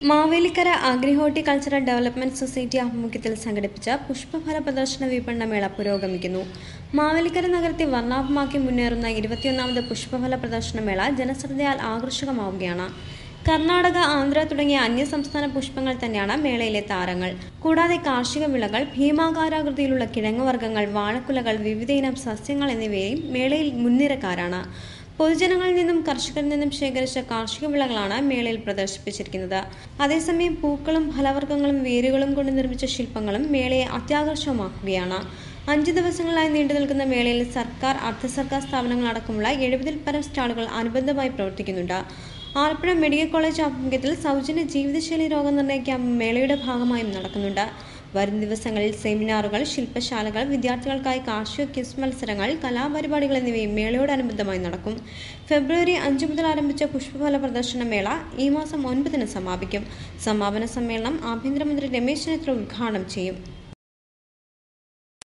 Mavelikkara agri horticultural development society ആഭിമുഖ്യത്തിൽ സംഘടിപ്പിച്ച പുഷ്പഫല പ്രദർശന വിപണന മേള പുരോഗമിക്കുന്നു മാവേലിക്കര നഗരത്തെ വർണ്ണാഭമാക്കി മുന്നേറുന്ന ഇരുപത്തിയൊന്നാമത് പുഷ്പഫല പ്രദർശന മേള ജനശ്രദ്ധയാൽ ആകർഷകമാവുകയാണ് കർണാടക ആന്ധ്ര തുടങ്ങിയ അന്യസംസ്ഥാന പുഷ്പങ്ങൾ തന്നെയാണ് മേളയിലെ താരങ്ങൾ കൂടാതെ കാർഷിക വിളകൾ ഭീമാകാരാകൃതിയിലുള്ള കിഴങ്ങുവർഗ്ഗങ്ങൾ വാഴക്കുലകൾ വിവിധയിനം സസ്യങ്ങൾ എന്നിവയും മേളയിൽ മുൻനിരക്കാരാണ് പൊതുജനങ്ങളിൽ നിന്നും കർഷകരിൽ നിന്നും ശേഖരിച്ച കാർഷിക വിളകളാണ് മേളയിൽ പ്രദർശിപ്പിച്ചിരിക്കുന്നത് അതേസമയം പൂക്കളും ഫലവർഗ്ഗങ്ങളും വേരുകളും കൊണ്ട് നിർമ്മിച്ച ശില്പങ്ങളും മേളയെ അത്യാകർഷകമാക്കുകയാണ് അഞ്ച് ദിവസങ്ങളായി നീണ്ടു നിൽക്കുന്ന മേളയിൽ സർക്കാർ അർദ്ധ സർക്കാർ സ്ഥാപനങ്ങളടക്കമുള്ള എഴുപതിൽ പരം സ്റ്റാളുകൾ അനുബന്ധമായി പ്രവർത്തിക്കുന്നുണ്ട് ആലപ്പുഴ മെഡിക്കൽ കോളേജ് ആഭിമുഖ്യത്തിൽ സൗജന്യ ജീവിതശൈലി രോഗനിർണയ ക്യാമ്പ് മേളയുടെ ഭാഗമായും നടക്കുന്നുണ്ട് വരും ദിവസങ്ങളിൽ സെമിനാറുകൾ ശില്പശാലകൾ വിദ്യാർത്ഥികൾക്കായി കാർഷിക ക്വിസ് മത്സരങ്ങൾ കലാപരിപാടികൾ എന്നിവയും മേളയോടനുബന്ധമായി നടക്കും ഫെബ്രുവരി അഞ്ച് മുതൽ ആരംഭിച്ച പുഷ്പഫല പ്രദർശന മേള ഈ മാസം ഒൻപതിന് സമാപിക്കും സമാപന സമ്മേളനം ആഭ്യന്തരമന്ത്രി രമേശ് ചെന്നിത്തല ഉദ്ഘാടനം ചെയ്യും